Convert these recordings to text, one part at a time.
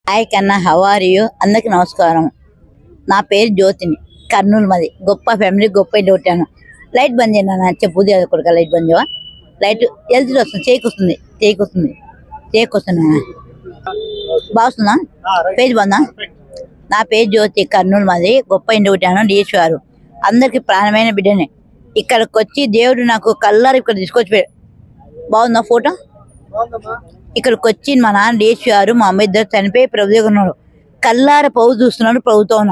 Hi కన్నా how are you అందరికి నమస్కారం నా పేరు జ్యోతిని కర్నూలు మాది గొప్ప ఫ్యామిలీ గొప్ప ఇంటి కొట్టాను లైట్ బంద్ చేయను నా చెప్పు అది కొడుక లైట్ బంద్ చేయవా లైట్ ఎల్జీ వస్తుంది చేయికి వస్తుంది చేయికి వస్తుంది చేయికి వస్తుంది బాగుస్తుందా పేజ్ బందా నా పేరు జ్యోతి కర్నూలు మాది గొప్ప ఇంటి కొట్టాను డిఎస్ గారు అందరికి ప్రాణమైన బిడ్డనే ఇక్కడికి వచ్చి దేవుడు నాకు కల్లారు ఇక్కడ తీసుకొచ్చి పె- బాగుందా ఫోటో ఇక్కడికి వచ్చి మా నాన్న డిఎస్ గారు మా అమ్మ ఇద్దరు చనిపోయి ప్రభుత్వం ఉన్నారు కల్లార పౌ చూస్తున్నాడు ప్రభుత్వం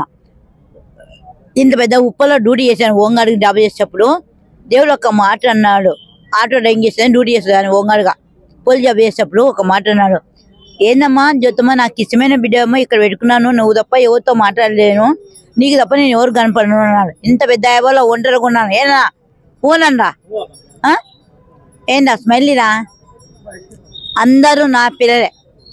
ఇంత పెద్ద ఉప్పలో డ్యూటీ చేశాను ఓంగాడికి జాబ్ చేసేటప్పుడు దేవుడు ఒక మాట అన్నాడు ఆటో డ్రైవింగ్ చేస్తాను డ్యూటీ చేస్తాను ఓంగాడుగా పోలీస్ జాబ్ చేసేటప్పుడు ఒక మాట అన్నాడు ఏందమ్మా జ్యోతమ్మ నాకు ఇష్టమైన బిడ్డ అమ్మ ఇక్కడ పెట్టుకున్నాను నువ్వు తప్ప ఎవరితో మాట్లాడలేను నీకు తప్ప నేను ఎవరు కనపడను అన్నాడు ఇంత పెద్ద యాభలో ఒంటరిగా ఉన్నాను ఏనా ఊనండా ఆ? ఏందా స్మైలీరా అందరూ నా పిల్లలే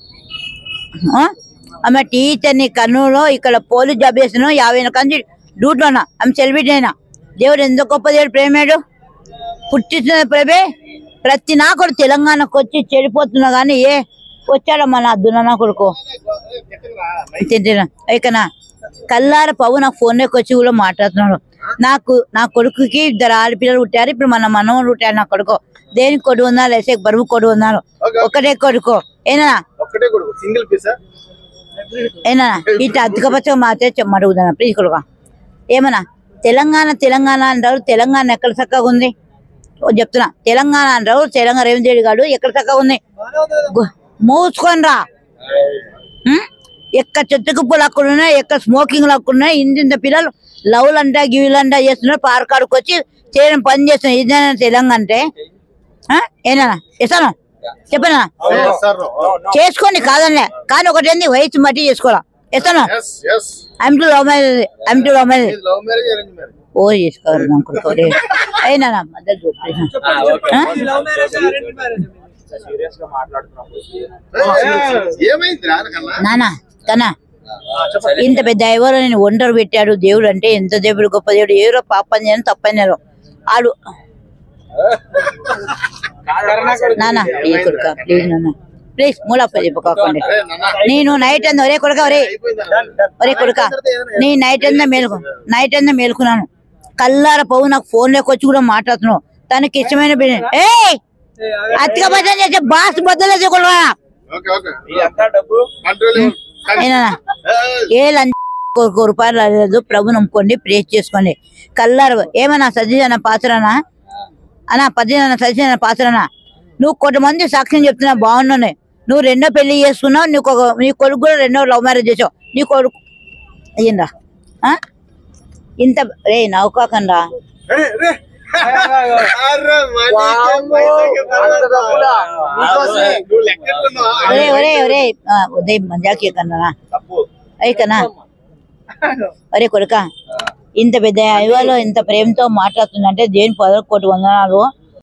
ఆ? ఆమె టీచర్ని కర్నూలు ఇక్కడ పోలీస్ జాబ్ చేసిన యాభై కంచి డ్యూటీలోనా ఆమె సెలబ్రిటీ అయినా దేవుడు ఎంత గొప్ప దేవుడు ప్రేమాడు పుట్టించిన ప్రభే ప్రతి నా కొడుకు తెలంగాణకు వచ్చి చెడిపోతున్నా కానీ ఏ వచ్చాడమ్మా నా దున్న కొడుకు తింటున్నా ఇకనా కల్లార పవ్వు నాకు ఫోన్లోకి వచ్చి కూడా మాట్లాడుతున్నాడు నాకు నా కొడుకుకి ఇద్దరు ఆడపిల్లలు పుట్టారు ఇప్పుడు మన మనవడు పుట్టారు నా కొడుకు దేనికి కొడు ఉందా లేసే బరువు కొడు ఉన్నాను ఒకటే కొడుకు ఏనా ఒక్కటే కొడుకు సింగిల్ పీసా ఏనా ఇట్లా అద్దకపచ్చగా మాత్రే చెమ్మడుగుదానా ప్లీజ్ కొడుక ఏమన్నా తెలంగాణ తెలంగాణ అంటారు తెలంగాణ ఎక్కడ చక్కగా ఉంది ఓ చెప్తున్నా తెలంగాణ అంటారు తెలంగాణ రేవంత్ రెడ్డి గారు ఎక్కడ చక్కగా ఉంది గు- మూసుకొని రా ఉం? ఎక్కడ చెట్టుకు పూలు అక్కడ ఉన్నాయి ఎక్కడ స్మోకింగ్ అక్కడ ఉన్నాయి ఇంత ఇంత పిల్లలు లవ్లు అంట గివ్లు అంట చేస్తున్నారు పార్కాడుకు వచ్చి చేయడం పని చేస్తున్నారు ఇదేనా తెలంగాణ అంటే ఆ? ఏనా ఇస్తాను చెప్పనా చేసుకోండి కాదనిలే కానీ ఒకటేంది వయసు మట్టి చేసుకోవాలా ఇస్తాను yes yes aim to love marriage aim to love marriage love marriage arrange marriage ఓ చేసుకోవాలి నా కొడుకు ఒరే. అయినా నా మద్దతు చూపు. ఆ? ఏమైంది రానకన్నా నానా కన్నా ఇంత పెద్ద ఎవరో నేను ఒంటరి పెట్టాడు దేవుడు అంటే ఎంత దేవుడు గొప్ప దేవుడు ఎవరో పాపం చేయను తప్పన్నారు ఆడు నానా ప్లీజ్ కొడుక ప్లీజ్ నాన్న ప్లీజ్ మూలప్ప చెప్పుకోకండి నేను నైట్ అంతా ఒరే కొడుక ఒరే ఒరే కొడుక నీ నైట్ అంతా మేలుకు నైట్ అంతా మేలుకున్నాను కల్లార పవ్వు నాకు ఫోన్ లోకి వచ్చి కూడా మాట్లాడుతున్నావు తనకి ఇష్టమైన బిడ్డ ఏ అతిగా బద్దం చేసే బాస్ బద్దలు చేయకుండా ఓకే ఓకే కంట్రోల్ ఏనా ఏ లంచ్ ఒక రూపాయలు లేదు ప్రభు నమ్ముకోండి ప్రేస్ చేసుకోండి కల్లారు ఏమన్నా సజ్జన పాత్రనా అన్నా పద్దెన సజ్జన పాత్రనా నువ్వు కొంతమంది సాక్ష్యం చెప్తున్నా బాగున్నాయి నువ్వు రెండో పెళ్లి చేసుకున్నావు నీకు ఒక నీ కొడుకు కూడా రెండో లవ్ మ్యారేజ్ చేసావు నీ కొడుకు అయ్యిందా ఆ? ఇంత రే నవ్వుకోకండా నువ్వు లెక్కట్టుకున్నావా? ఒరే ఒరే ఒరే ఆ, ఉదయం మజాకి కన్నా తప్పు అయికనా ఒరే కొడుక ఇంత పెద్ద అయ్యవాళ్ళు ఇంత ప్రేమతో మాట్లాడుతుందంటే దేని పదకొండు వందనాలు